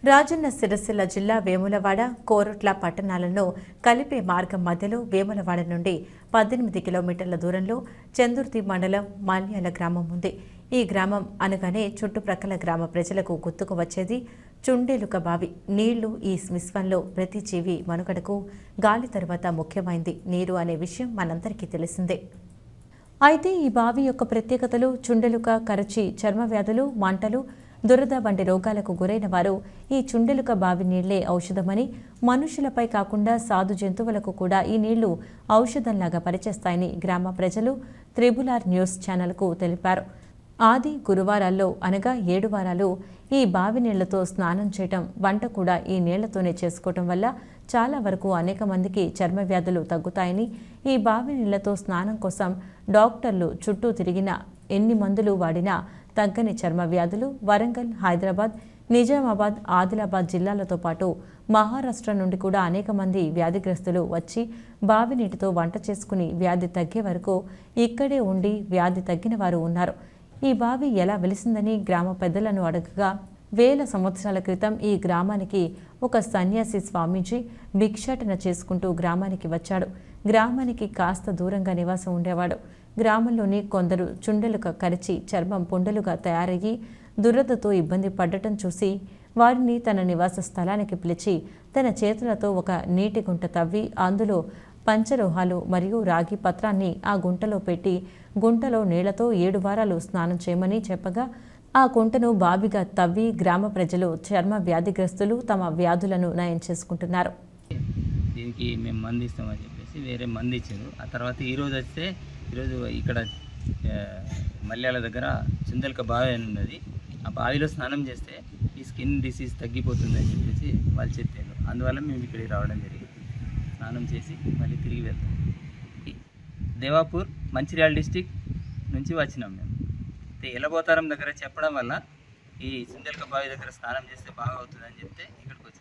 రాజన్న సిరిసిల్ల జిల్లా వేములవాడ కోరుట్ల పట్టణాలను కలిపే మార్గం మధ్యలో వేములవాడ నుండి పద్దెనిమిది కిలోమీటర్ల దూరంలో చందుర్తి మండలం మాల్యాల గ్రామం ఉంది ఈ గ్రామం అనగానే చుట్టుప్రక్కల గ్రామ ప్రజలకు గుర్తుకు వచ్చేది చుండేలుక బావి నీళ్లు ఈ విశ్వంలో ప్రతి జీవి మనుగడకు గాలి తర్వాత ముఖ్యమైంది నీరు అనే విషయం మనందరికీ తెలిసిందే అయితే ఈ బావి యొక్క ప్రత్యేకతలు చుండెలుక కరచి చర్మ వ్యాధులు మంటలు దురద వంటి రోగాలకు గురైన వారు ఈ చుండెలుక బావి నీళ్లే ఔషధమని మనుషులపై కాకుండా సాధు జంతువులకు కూడా ఈ నీళ్లు ఔషధంలాగా పనిచేస్తాయని గ్రామ ప్రజలు త్రిబులార్ న్యూస్ ఛానల్కు తెలిపారు ఆది గురువారాల్లో అనగా ఏడు వారాలు ఈ బావి నీళ్లతో స్నానం చేయటం వంట కూడా ఈ నీళ్లతోనే చేసుకోవటం వల్ల చాలా వరకు అనేక మందికి చర్మ వ్యాధులు తగ్గుతాయని ఈ బావి నీళ్లతో స్నానం కోసం డాక్టర్లు చుట్టూ తిరిగిన ఎన్ని మందులు వాడినా తగ్గని చర్మ వ్యాధులు వరంగల్ హైదరాబాద్ నిజామాబాద్ ఆదిలాబాద్ జిల్లాలతో పాటు మహారాష్ట్ర నుండి కూడా అనేక మంది వ్యాధిగ్రస్తులు వచ్చి బావి నీటితో వంట చేసుకుని వ్యాధి తగ్గే వరకు ఇక్కడే ఉండి వ్యాధి తగ్గిన వారు ఉన్నారు ఈ బావి ఎలా వెలిసిందని గ్రామ పెద్దలను అడగగా వేల సంవత్సరాల క్రితం ఈ గ్రామానికి ఒక సన్యాసి స్వామీజీ భిక్షాటన చేసుకుంటూ గ్రామానికి వచ్చాడు గ్రామానికి కాస్త దూరంగా నివాసం ఉండేవాడు గ్రామంలోని కొందరు చుండెలుక కరిచి చర్మం పుండలుగా తయారయ్యి దురదతో ఇబ్బంది పడటం చూసి వారిని తన నివాస స్థలానికి పిలిచి తన చేతులతో ఒక నీటి గుంట తవ్వి అందులో పంచలోహాలు మరియు రాగి పత్రాన్ని ఆ గుంటలో పెట్టి గుంటలో నీళ్లతో ఏడు వారాలు స్నానం చేయమని చెప్పగా ఆ గుంటను బావిగా తవ్వి గ్రామ ప్రజలు చర్మ వ్యాధిగ్రస్తులు తమ వ్యాధులను నయం చేసుకుంటున్నారు దీనికి మేము మందు ఇస్తామని చెప్పేసి వేరే మందు ఇచ్చారు ఆ తర్వాత ఈరోజు వస్తే ఈరోజు ఇక్కడ ఆ, మల్యాల దగ్గర చుందలక బావి అని ఉన్నది ఆ బావిలో స్నానం చేస్తే ఈ స్కిన్ డిసీజ్ తగ్గిపోతుంది అని చెప్పేసి వాళ్ళు చెప్పారు అందువల్ల మేము ఇక్కడికి రావడం జరిగింది స్నానం చేసి మళ్ళీ తిరిగి వెళ్తాం ఈ దేవాపూర్ మంచిర్యాల డిస్టిక్ నుంచి వచ్చినాం మేము అయితే ఎలబోతారం దగ్గర చెప్పడం వల్ల ఈ చుందలక బావి దగ్గర స్నానం చేస్తే బాగా అవుతుందని చెప్తే ఇక్కడికి వచ్చాం